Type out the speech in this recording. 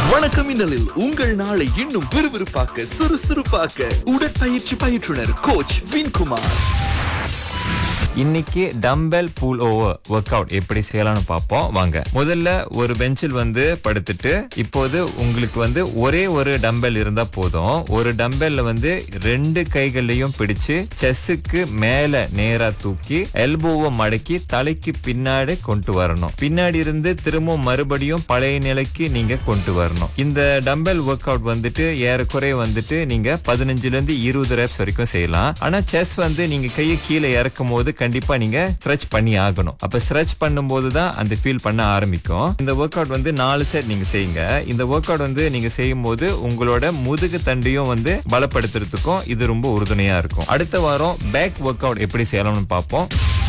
வணக்கம் மின்னலில் உங்கள் நாளை இன்னும் விறுவிறுப்பாக்க சுறுசுறுப்பாக்க உடற்பயிற்சி பயிற்றுனர் கோச் வின்குமார் இன்னைக்கு dumbbell pullover workout எப்படி செய்யலாம்னு பார்ப்போம் வாங்க முதல்ல ஒரு பெஞ்சில் வந்து படுத்துட்டு இப்போது உங்களுக்கு வந்து ஒரே ஒரு டம்பல் இருந்தா போதும் ஒரு டம்பல்ல வந்து ரெண்டு கைகளையும் பிடிச்சு செஸ்ஸுக்கு மேல நேரா தூக்கி எல்போவை மடக்கி தலைக்கு பின்னாடி கொண்டு வரணும் பின்னாடி இருந்து திரும்பவும் மறுபடியும் பழைய நிலைக்கு நீங்க கொண்டு வரணும் இந்த டம்பல் ஒர்க் அவுட் வந்துட்டு ஏறக்குறைய வந்துட்டு நீங்க பதினஞ்சுல இருந்து இருபது ரெப்ஸ் வரைக்கும் செய்யலாம் ஆனா செஸ் வந்து நீங்க கையை கீழே இறக்கும் போது கண்டிப்பா நீங்க ஸ்ட்ரெச் பண்ணி ஆகணும் அப்ப ஸ்ட்ரெச் பண்ணும்போது தான் அந்த ஃபீல் பண்ண ஆரம்பிக்கும் இந்த ஒர்க் அவுட் வந்து நாலு செட் நீங்க செய்யுங்க இந்த ஒர்க் அவுட் வந்து நீங்க செய்யும் போது உங்களோட முதுகு தண்டையும் வந்து பலப்படுத்துறதுக்கும் இது ரொம்ப உறுதுணையா இருக்கும் அடுத்த வாரம் பேக் ஒர்க் அவுட் எப்படி செய்யலாம்னு பார்ப்போம்